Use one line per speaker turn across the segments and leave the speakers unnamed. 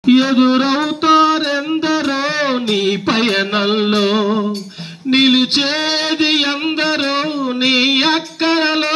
ఎదురవుతారెందరో నీ పయనంలో నిలిచేది ఎందరో నీ అక్కరలో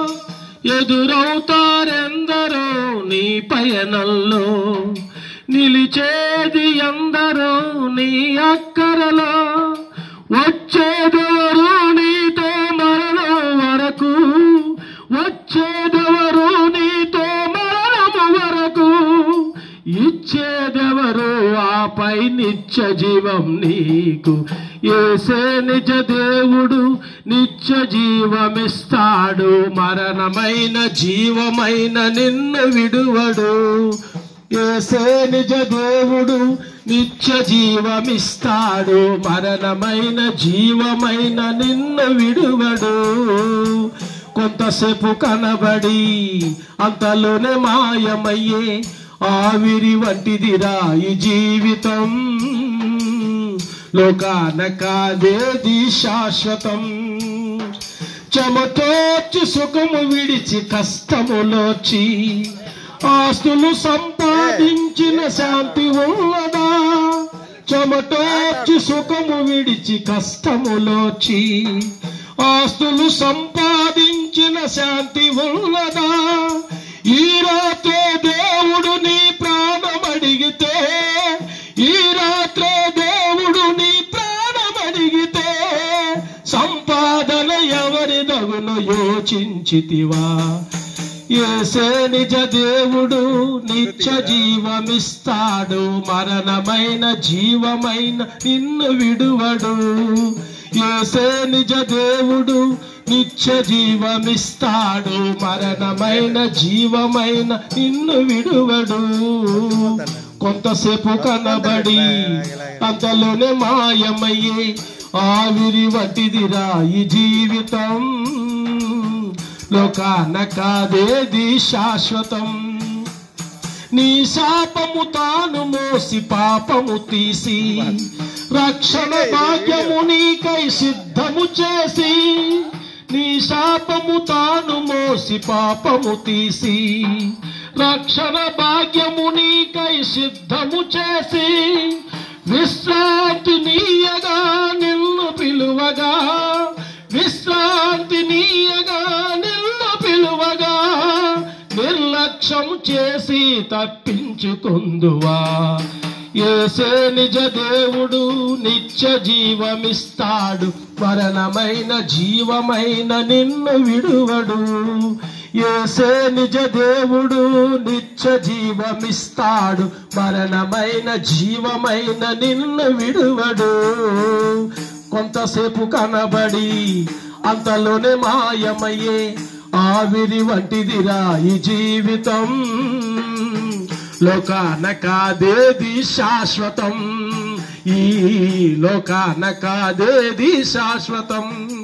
ఎదురవుతారెందరో నీ పయనంలో నిలిచేది ఎందరో నీ అక్కరలో వచ్చేదెవరు నీతో మరణం వరకు వచ్చేదెవరు నీతో మరణము వరకు ఇచ్చేదెవరు ఆపై నిత్య జీవం నీకు ఏసే నిజ దేవుడు నిత్య జీవమిస్తాడు మరణమైన జీవమైన నిన్ను విడువడు ఏసే నిజ దేవుడు నిత్య జీవమిస్తాడు మరణమైన జీవమైన నిన్ను విడువడు కొంతసేపు కనబడి అంతలోనే మాయమయ్యే ఆవిరి వంటిదిరా ఈ జీవితం లోకాన కాదేది శాశ్వతం చెమటోచి సుఖము విడిచి కష్టములోచి ఆస్తులు సంపాదించిన శాంతి ఉన్నదా చెమటోచి సుఖము విడిచి కష్టములోచి ఆస్తులు సంపాదించిన శాంతి ఉన్నదా ఈ రాత్రే దేవుడు నీ ప్రాణం అడిగితే ఈ రాత్రే దేవుడు నీ ప్రాణం అడిగితే సంపాదన ఎవరి నగును యోచించితివా ఏసే నిజ దేవుడు నిత్య జీవమిస్తాడు మరణమైన జీవమైన నిన్ను విడువడు ఏసే నిజ దేవుడు నిత్య జీవమిస్తాడు మరణమైన జీవమైన నిన్ను విడువడు కొంతసేపు కనబడి అంతలోనే మాయమయ్యే ఆవిరి వంటిదిరా ఈ జీవితం లోకాన కాదేది శాశ్వతం నీ శాపము తాను మోసి పాపము తీసి రక్షణ భాగ్యము నీకై సిద్ధము చేసి నీ శాపము తాను మోసి పాపము తీసి రక్షణ భాగ్యము నీకై సిద్ధము చేసి విశ్రాంతి నీయగా నిన్ను పిలువగా విశ్రాంతి నీయగా నిన్ను పిలువగా నిర్లక్ష్యం చేసి తప్పించుకుందువా ఏసే నిజ దేవుడు నిత్య జీవమిస్తాడు మరణమైన జీవమైన నిన్ను విడువడు ఏసే నిజ దేవుడు నిత్య జీవమిస్తాడు మరణమైన జీవమైన నిన్ను విడువడు కొంతసేపు కనబడి అంతలోనే మాయమయ్యే ఆవిరి వంటిదిరా ఈ జీవితం లోకాన కాదేది శాశ్వతం ఈ లోకాన కాదేది శాశ్వతం